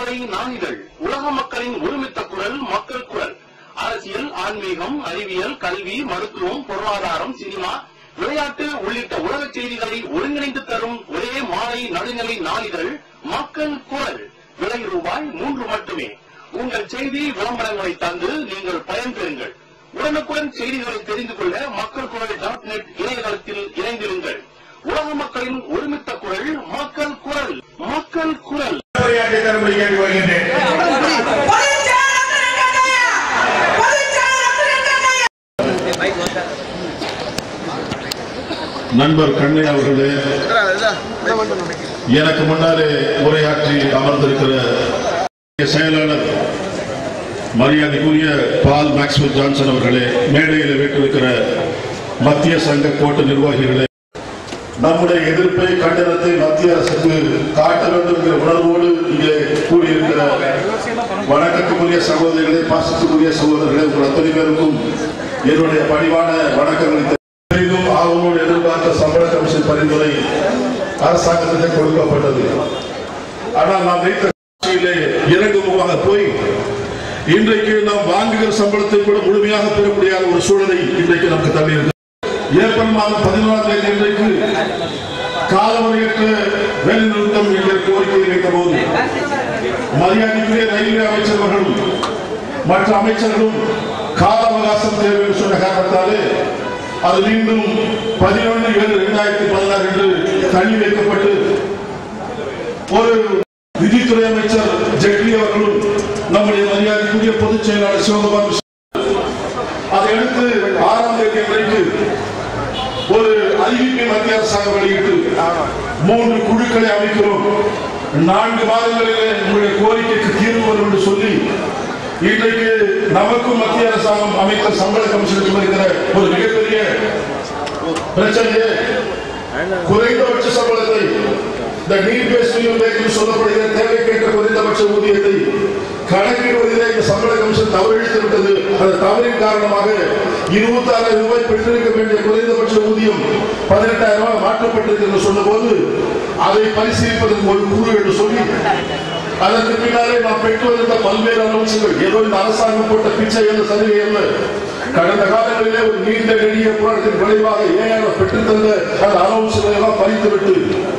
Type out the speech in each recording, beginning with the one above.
இளைஞரை நாளிதழ் உலக மக்களின் ஒருமித்த குரல் மக்கள் குரல் அரசியல் ஆன்மீகம் அறிவியல் கல்வி மருத்துவம் பொருளாதாரம் சினிமா விளையாட்டு உள்ளிட்ட உலக செய்திகளை ஒருங்கிணைந்து தரும் ஒரே மாலை நடுநிலை நாளிதழ் மக்கள் குரல் விலை ரூபாய் மூன்று மட்டுமே உங்கள் செய்தி விளம்பரங்களை தந்து நீங்கள் பயன்பெறுங்கள் உடனுக்குடன் செய்திகளை தெரிந்து கொள்ள மக்கள் குரல் டாட் நெட் இணையதளத்தில் இணைந்திருங்கள் உலக மக்களின் ஒருமித்த குரல் மக்கள் குரல் மக்கள் குரல் உரையாற்றி தரும்படி கேட்டுக்கொள்கின்றேன் நண்பர் கண்ணை அவர்களே எனக்கு முன்னாலே உரையாற்றி அமர்ந்திருக்கிற செயலாளர் மரியாதைக்குரிய பால் மேக்ஸ்வெல் ஜான்சன் அவர்களே மேடையில் வீட்டிருக்கிற மத்திய சங்க கோட்ட நிர்வாகிகளே நம்முடைய எதிர்ப்பை கண்டனத்தை மத்திய அரசுக்கு காட்ட வேண்டும் என்கிற உணர்வோடு இங்கே கூடியிருக்கிற வணக்கத்துக்குரிய சகோதரிகளே பாசத்துக்குரிய சகோதரர்களே உங்கள் அத்தனை பேருக்கும் என்னுடைய பணிவான வணக்கங்களை பெரிதும் ஆவலோடு எதிர்பார்த்த சம்பள கமிஷன் பரிந்துரை அரசாங்கத்திற்கு கொடுக்கப்பட்டது ஆனால் நாம் வைத்த கட்சியிலே இறங்குமுகமாக போய் இன்றைக்கு நாம் வாங்குகிற சம்பளத்தை கூட முழுமையாக பெற முடியாத ஒரு சூழலை இன்றைக்கு நமக்கு தள்ளி ஏப்ரல் மாதம் பதினோராம் தேதி இன்றைக்கு காலவரையற்ற வேலை நிறுத்தம் என்ற கோரிக்கையை வைத்த போது மரியாதைக்குரிய ரயில்வே அமைச்சர்களும் மற்ற அமைச்சர்களும் கால அவகாசம் தேவை என்று சொன்ன காரணத்தாலே அது மீண்டும் பதினொன்று ஏழு இரண்டாயிரத்தி பதினாறு என்று தள்ளி வைக்கப்பட்டு ஒரு நிதித்துறை அமைச்சர் ஜெட்லி அவர்களும் நம்முடைய மரியாதைக்குரிய பொதுச் செயலாளர் சிவகுமார் மிஸ்ரா அதையடுத்து ஆறாம் தேதி அன்றைக்கு ஒரு அறிவிப்பை மத்திய அரசாங்கம் வெளியிட்டு மூன்று குழுக்களை அமைக்கிறோம் நான்கு மாதங்களிலே உங்களுடைய கோரிக்கைக்கு தீர்வு வரும் என்று சொல்லி இன்றைக்கு நமக்கும் மத்திய அரசாங்கம் அமைத்த சம்பள கமிஷனுக்கு வருகிற ஒரு மிகப்பெரிய பிரச்சனையே குறைந்தபட்ச சம்பளத்தை இந்த நீட் பேஸ் என்று சொல்லப்படுகிற தேவைக்கேற்ற குறைந்தபட்ச ஊதியத்தை கணக்கிடுவதிலே இந்த சம்பள கமிஷன் தவறிழைத்து விட்டது அந்த தவறின் காரணமாக இருபத்தி ஆறாயிரம் ரூபாய் பெற்றிருக்க வேண்டிய குறைந்தபட்ச ஊதியம் பதினெட்டாயிரம் ரூபாய் மாற்றப்பட்டிருக்கு என்று சொன்னபோது அதை பரிசீலிப்பதற்கு ஒரு குழு என்று சொல்லி அதற்கு பின்னாலே நாம் பெற்று வந்த பல்வேறு அலவன்சுகள் ஏதோ இந்த அரசாங்கம் போட்ட பிச்சை என்ற சலுகை அல்ல கடந்த காலங்களிலே ஒரு நீண்ட நெடிய போராட்டத்தின் விளைவாக ஏன் பெற்று தந்த அந்த அலவன்சுகளை எல்லாம் பறித்துவிட்டு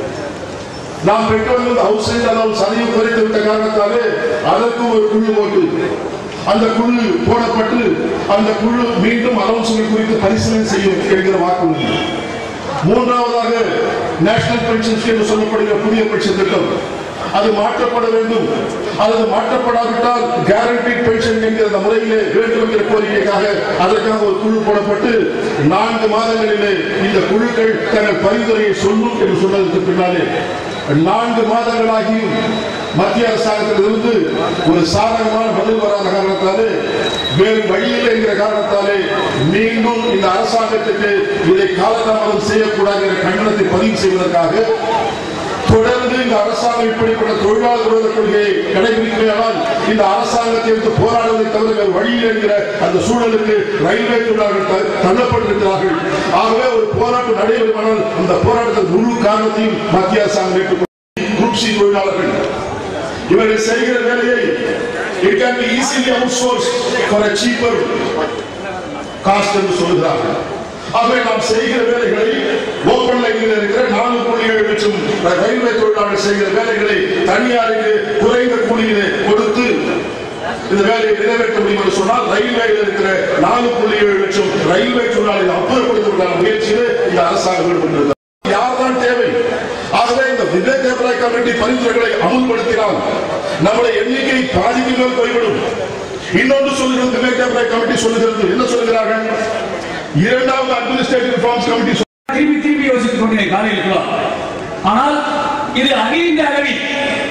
நாம் பெற்று வந்த ஹவுசிங் அலவன்ஸ் அதையும் குறைத்து விட்ட காரணத்தாலே அதற்கு ஒரு குழு போட்டு அந்த குழு போடப்பட்டு அந்த குழு மீண்டும் அலவன்சுகள் குறித்து பரிசீலனை செய்யும் என்கிற வாக்குறுதி மூன்றாவதாக நேஷனல் பென்ஷன் ஸ்கீம் சொல்லப்படுகிற புதிய பென்ஷன் திட்டம் அது மாற்றப்பட வேண்டும் அல்லது மாற்றப்படாவிட்டால் கேரண்டி பென்ஷன் என்கிற அந்த முறையிலே வேண்டும் என்கிற கோரிக்கைக்காக அதற்காக ஒரு குழு போடப்பட்டு நான்கு மாதங்களிலே இந்த குழுக்கள் தங்கள் பரிந்துரையை சொல்லும் என்று சொன்னதற்கு பின்னாலே நான்கு மாதங்களாகியும் மத்திய அரசாங்கத்திலிருந்து ஒரு சாதகமான பதில் வராத காரணத்தாலே வேறு வழியில் என்கிற காரணத்தாலே மீண்டும் இந்த அரசாங்கத்துக்கு இதை காலதாமதம் செய்யக்கூடாது என்ற கண்டனத்தை பதிவு செய்வதற்காக தொடர்ந்து இந்த அரசாங்கம் இப்படிப்பட்ட தொழிலாளர் விரோத கொள்கையை கடைபிடிக்கிறால் இந்த அரசாங்கத்தை எடுத்து போராடுவதை தவிர வேறு வழியில் என்கிற அந்த சூழலுக்கு ரயில்வே தொழிலாளர்கள் த- தள்ளப்பட்டிருக்கிறார்கள் ஆகவே ஒரு போராட்டம் நடைபெறுமானால் அந்த போராட்டத்தின் முழு காரணத்தையும் மத்திய அரசாங்கம் ஏற்றுக்கொள்ளும் குரூப் சி தொழிலாளர்கள் இவர்கள் செய்கிற வேலையை it can be easily outsourced for a cheaper cost என்று சொல்கிறார்கள் ஆகவே நாம் செய்கிற வேலைகளை ஓப்பன் லைனில் இருக்கிற நாலு புள்ளி ஏழு லட்சம் ரயில்வே தொழிலாளர்கள் செய்கிற வேலைகளை தனியாருக்கு குறைந்த கூலியிலே கொடுத்து இந்த வேலையை நிறைவேற்ற முடியும் என்று சொன்னால் ரயில்வேயில் இருக்கிற நாலு புள்ளி ஏழு லட்சம் ரயில்வே தொழிலாளர்கள் அப்புறப்படுத்துவதற்கான முயற்சியிலே இந்த அரசாங்கம் ஈடுபட்டிருக்கிறது யார்தான் தேவை ஆகவே இந்த விவேக் தேவராய் கமிட்டி பரிந்துரைகளை அமுல்படுத்தினால் நம்முடைய எண்ணிக்கை பாதிக்கு மேல் போய்விடும் இன்னொன்று சொல்லுகிறது விவேக் தேவராய் கமிட்டி சொல்லுகிறது என்ன சொல்லுகிறார்கள் இரண்டாவது அட்மினிஸ்ட்ரேட்டிவ் ரிஃபார்ம்ஸ் கமிட்டி திரும்பி திரும்பி யோசித்துக் கொண்டே காலையில் இருக்கலாம் ஆனால் இது அகில இந்திய அளவில்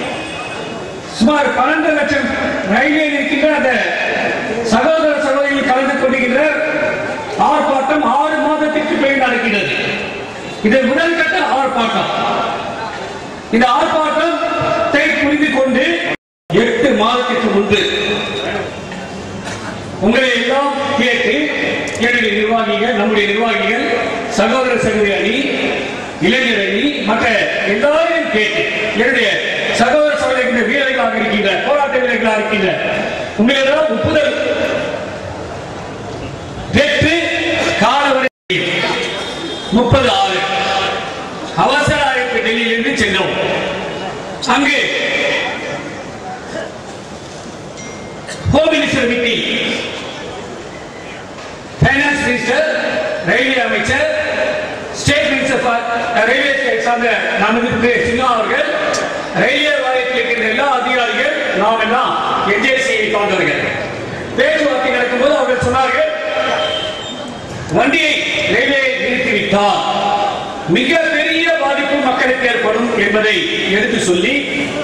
சுமார் பன்னெண்டு லட்சம் ரயில்வேயில் இருக்கின்ற அந்த சகோதர சகோதரிகள் கலந்து கொண்டிருக்கின்ற ஆர்ப்பாட்டம் ஆறு மாதத்திற்கு பின் நடக்கிறது இது முதல் கட்ட ஆர்ப்பாட்டம் இந்த ஆர்ப்பாட்டத்தை புரிந்து கொண்டு எட்டு மாதத்திற்கு முன்பு உங்களை எல்லாம் கேட்டு என்னுடைய நிர்வாகிகள் நம்முடைய நிர்வாகிகள் சகோதர சகோதரி அணி இளைஞர் அணி மற்ற எல்லாரையும் கேட்டு என்னுடைய சகோதர சகோதரிகள் வீரர்களாக இருக்கின்ற போராட்ட ஊழியர்களாக இருக்கின்ற உங்களிடம் ஒப்புதல் பெற்று காலவரை முப்பது ஆறு அவசர அழைப்பு டெல்லியிலிருந்து சென்றோம் அங்கு home minister meeting finance minister railway அமைச்சர் state minister for railway state சார்ந்த நமது சின்ன அவர்கள் ரயில்வே வாரியத்தில் இருக்கின்ற எல்லா அதிகாரிகள் நாம் எல்லாம் என்ஜேசியை கொண்டவர்கள் பேச்சுவார்த்தை நடக்கும்போது அவர்கள் சொன்னார்கள் வண்டியை ரயில்வே நிறுத்திவிட்டால் மிக பெரிய பாதிப்பு மக்களுக்கு ஏற்படும் என்பதை எடுத்து சொல்லி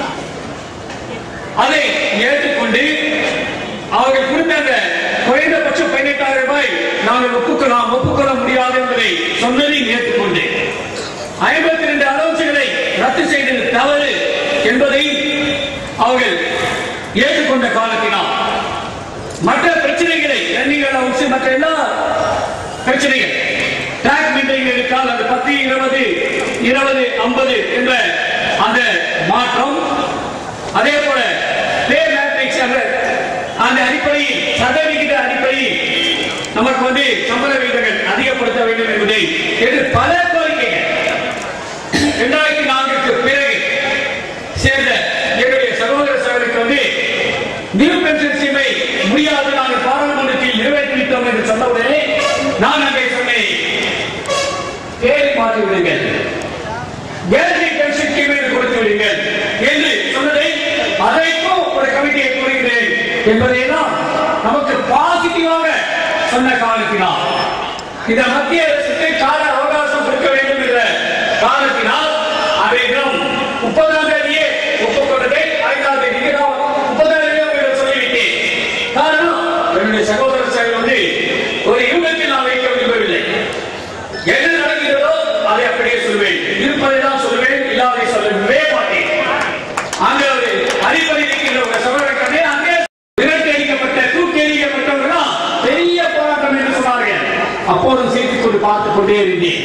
அதை ஏற்றுக்கொண்டு அவர்கள் கொடுத்த அந்த குறைந்தபட்சம் பதினெட்டாயிரம் ரூபாய் நாங்கள் ஒப்புக்கொள்ளலாம் ஒப்புக்கொள்ள முடியாது என்பதை சொன்னதை ஏற்றுக்கொண்டு ஐம்பத்தி ரெண்டு அலவன்சுகளை ரத்து செய்தது தவறு என்பதை அவர்கள் ஏற்றுக்கொண்ட காலத்தினால் மற்ற பிரச்சனைகளை ரன்னிங் அலவன்ஸ் மற்ற எல்லா பிரச்சனைகள் டாக் மீட்டிங் இருக்கால் அது பத்து இருபது இருபது ஐம்பது என்ற அந்த மாற்றம் அதே போல பே மேட்ரிக்ஸ் என்ற அந்த அடிப்படையில் சதவிகித அடிப்படையில் நமக்கு வந்து சம்பள விகிதங்கள் அதிகப்படுத்த வேண்டும் என்பதை என்று பல கோரிக்கைகள் இரண்டாயிரத்தி நான்குக்கு பிறகு சேர்ந்த என்னுடைய சகோதர சகோதரிக்கு வந்து நியூ பென்ஷன் ஸ்கீமை முடியாது நாங்கள் பாராளுமன்றத்தில் நிறைவேற்றிவிட்டோம் என்று சொன்ன உடனே நான் அங்கே சொன்னேன் பேரை மாற்றி விடுங்கள் கேரண்டி பென்ஷன் ஸ்கீம் என்று கொடுத்து விடுங்கள் என்று சொன்னதை அதைக்கும் ஒரு கமிட்டியை கூறுகிறேன் என்பதையெல்லாம் நமக்கு பாசிட்டிவாக சொன்ன காலத்தினால் இந்த மத்திய அரசுக்கு கால அவகாசம் கொடுக்க வேண்டும் என்ற காரணத்தினால் அதை நாம் முப்பதாம் தேதியே ஒப்புக்கொண்டதை ஐந்தாம் தேதிக்கு நாம் முப்பதாம் தேதியே உங்களுக்கு சொல்லிவிட்டேன் காரணம் என்னுடைய சகோதர சகோதரி வந்து ஒரு யூகத்தில் நான் வைக்க விரும்பவில்லை என்ன நடக்கிறதோ அதை அப்படியே சொல்வேன் இருப்பதை தான் சொல்வேன் இல்லாதை சொல்லவே மாட்டேன் அங்க ஒரு அடிப்படை இருக்கின்ற ஒரு சகோதரர்களே அங்கே விரட்டி அடிக்கப்பட்ட தூக்கி எறியப்பட்டவர்கள் பெரிய போராட்டம் என்று சொன்னார்கள் அப்போதும் சிரித்துக் கொண்டு பார்த்துக் கொண்டே இருந்தேன்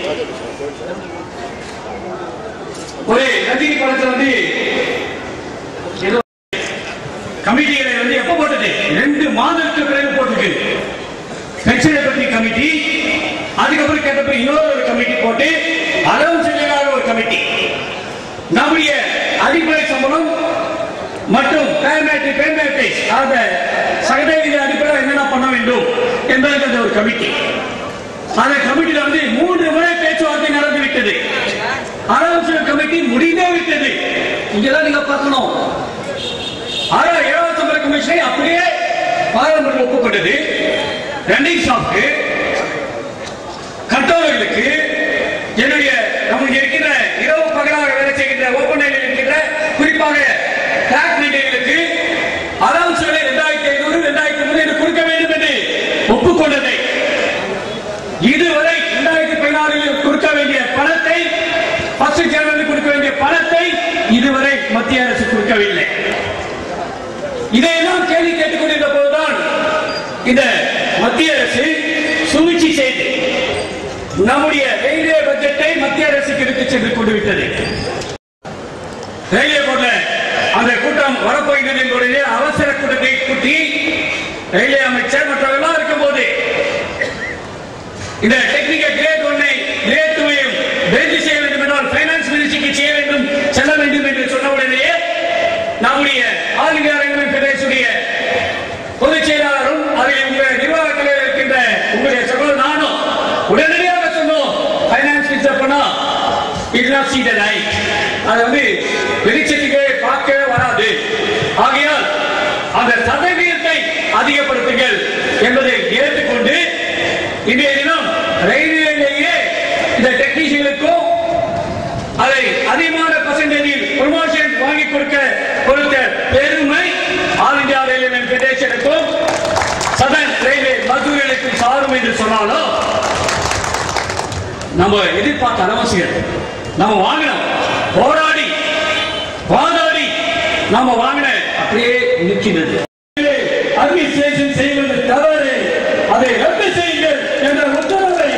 ஒரு ரஜினி படத்துல வந்து ஏதோ கமிட்டிகளை வந்து எப்ப போட்டது ரெண்டு மாதத்துக்கு பிறகு போட்டுருக்கு பிரச்சனை பற்றி கமிட்டி அதுக்கப்புறம் கேட்டப்ப இன்னொரு ஒரு கமிட்டி போட்டு அளவு செய்யலாத ஒரு கமிட்டி நம்முடைய அடிப்படை சம்பளம் மற்றும் பேமெண்ட் பேமெண்ட் அந்த சதவீத அடிப்படையில் என்னென்ன பண்ண வேண்டும் என்பதற்கு அந்த ஒரு கமிட்டி அந்த கமிட்டியில வந்து மூன்று முறை பேச்சுவார்த்தை நடந்து விட்டது ஆலோசனை கமிட்டி முடிந்தே விட்டது இங்கதான் நீங்க பார்க்கணும் ஆனா ஏழாவது சம்பள கமிஷனை அப்படியே பாராளுமன்றம் ஒப்புக்கொண்டது ரன்னிங் ஷாப்க்கு கட்டோர்களுக்கு என்னுடைய நமக்கு இருக்கின்ற இரவு பகலாக வேலை செய்கின்ற ஓப்பன் இருக்கின்ற குறிப்பாக டாக் மீட்டிங்களுக்கு அலவன்ஸ்களை இரண்டாயிரத்தி ஐநூறு இரண்டாயிரத்தி முன்னூறு கொடுக்க வேண்டும் என்று ஒப்புக்கொண்டதை இதுவரை இரண்டாயிரத்தி பதினாறில் கொடுக்க வேண்டிய பணத்தை ஃபர்ஸ்ட் ஜனவரி கொடுக்க வேண்டிய பணத்தை இதுவரை மத்திய அரசு கொடுக்கவில்லை இதையெல்லாம் கேள்வி கேட்டுக்கொண்டிருந்த போதுதான் இந்த மத்திய அரசு சூழ்ச்சி செய்து நம்முடைய ரயில்வே பட்ஜெட்டை மத்திய அரசுக்கு எடுத்து சென்று கொண்டு விட்டது ரயில்வே போர்ட்ல அந்த கூட்டம் வரப்போகிறது என்பதை அவசர கூட்டத்தை கூட்டி ரயில்வே அமைச்சர் மற்றவர்களாம் இருக்கும் போது இந்த டெக்னிக்கல் கிரேட் ஒன்னை கிரேட் டூவையும் ரத்து செய்ய வேண்டும் என்றால் பைனான்ஸ் மினிஸ்ட்ரிக்கு செய்ய வேண்டும் செல்ல வேண்டும் என்று சொன்ன உடனேயே நம்முடைய ஆல் இந்தியா ரயில்வே ஃபெடரேஷனுடைய பொதுச் செயலாளரும் அதில் உங்கள் நிர்வாக தலைவர் இருக்கின்ற உங்களுடைய சகோதரர் நானும் உடனடியாக சொன்னோம் பைனான்ஸ் மினிஸ்டர் பண்ணா it not see the light அது வந்து வெளிச்சத்துக்கு பார்க்கவே வராது ஆகையால் அந்த சதவீதத்தை அதிகப்படுத்துங்கள் என்பதை ஏற்றுக்கொண்டு இன்றைய தினம் ரயில்வேலேயே இந்த டெக்னீஷியனுக்கும் அதை அதிகமான பர்சன்டேஜில் ப்ரொமோஷன் வாங்கி கொடுக்க கொடுத்த பெருமை ஆல் இந்தியா ரயில்வே ஃபெடரேஷனுக்கும் சதன் ரயில்வே மதுரைகளுக்கு சாரும் என்று சொன்னாலும் நம்ம எதிர்பார்த்த அவசியம் நம்ம வாங்கினோம் போராடி வாதாடி நாம வாங்கின அப்படியே நிற்கின்றது அட்மினிஸ்ட்ரேஷன் செய்வது தவறு அதை ரத்து செய்யுங்கள் என்ற உத்தரவை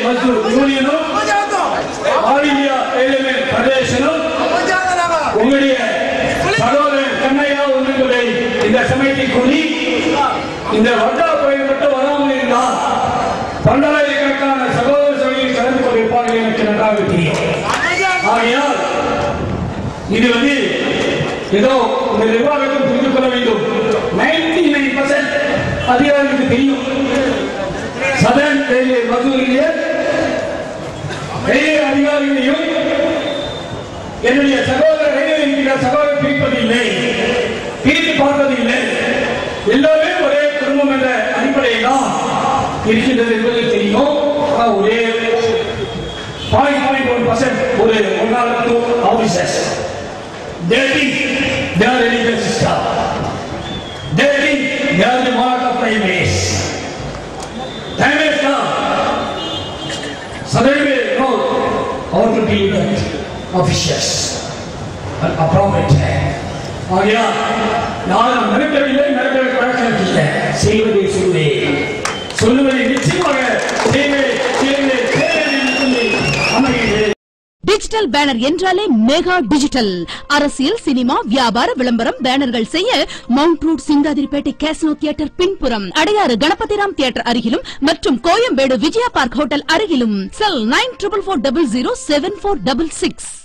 ಮಜ್ದೂರ್ ಯೂನಿಯனும் ஆல் இந்தியா ரயில்வே ஃபெடரேஷனும் உங்களுடைய சகோதரன் கண்ணையா ஒன்றுகளை இந்த சமயத்தை கூறி இந்த வட்டா கோயில் மட்டும் வராமல் இருந்தால் பல்லாயிரக்கணக்கான சகோதர சபையில் கலந்து கொண்டிருப்பார்கள் எனக்கு நன்றாக தெரியும் ஆகையால் இது வந்து ஏதோ இந்த நிர்வாகத்தில் புரிந்து கொள்ள வேண்டும் நைன்டி நைன் பர்சன்ட் அதிகாரிகளுக்கு தெரியும் சதன் ரயில்வே மசூரிலே ரயில்வே அதிகாரிகளையும் என்னுடைய சகோதர ரயில்வே என்கிற சகோதரர் பிரிப்பதில்லை பிரித்து பார்ப்பதில்லை எல்லாமே ஒரே குடும்பம் என்ற அடிப்படையில் தான் இருக்கின்றது என்பது தெரியும் ஆனால் ஒரே பாயிண்ட் பாயிண்ட் ஒன் பர்சன்ட் ஒரு one or two officers they think they are religious system. They think they are the mark of railways. Time has come. Suddenly, no, how to deal with officials at appropriate time. ஆகையால் யாரும் மிரட்டவில்லை மிரட்டல் பழக்கமில்லை செய்வதை சொல்வேன் சொல்லுவதை நிச்சயமாக செய்வேன் செய்வேன் செய்வேன் என்று சொல்லி அமைகிறேன் டிஜிட்டல் பேனர் என்றாலே மெகா டிஜிட்டல் அரசியல் சினிமா வியாபார விளம்பரம் பேனர்கள் செய்ய mount road Chintadripet casino theatre பின்புறம் அடையாறு கணபதிராம் தியேட்டர் அருகிலும் மற்றும் கோயம்பேடு விஜயா பார்க் ஹோட்டல் அருகிலும் cell nine triple four double zero seven four double six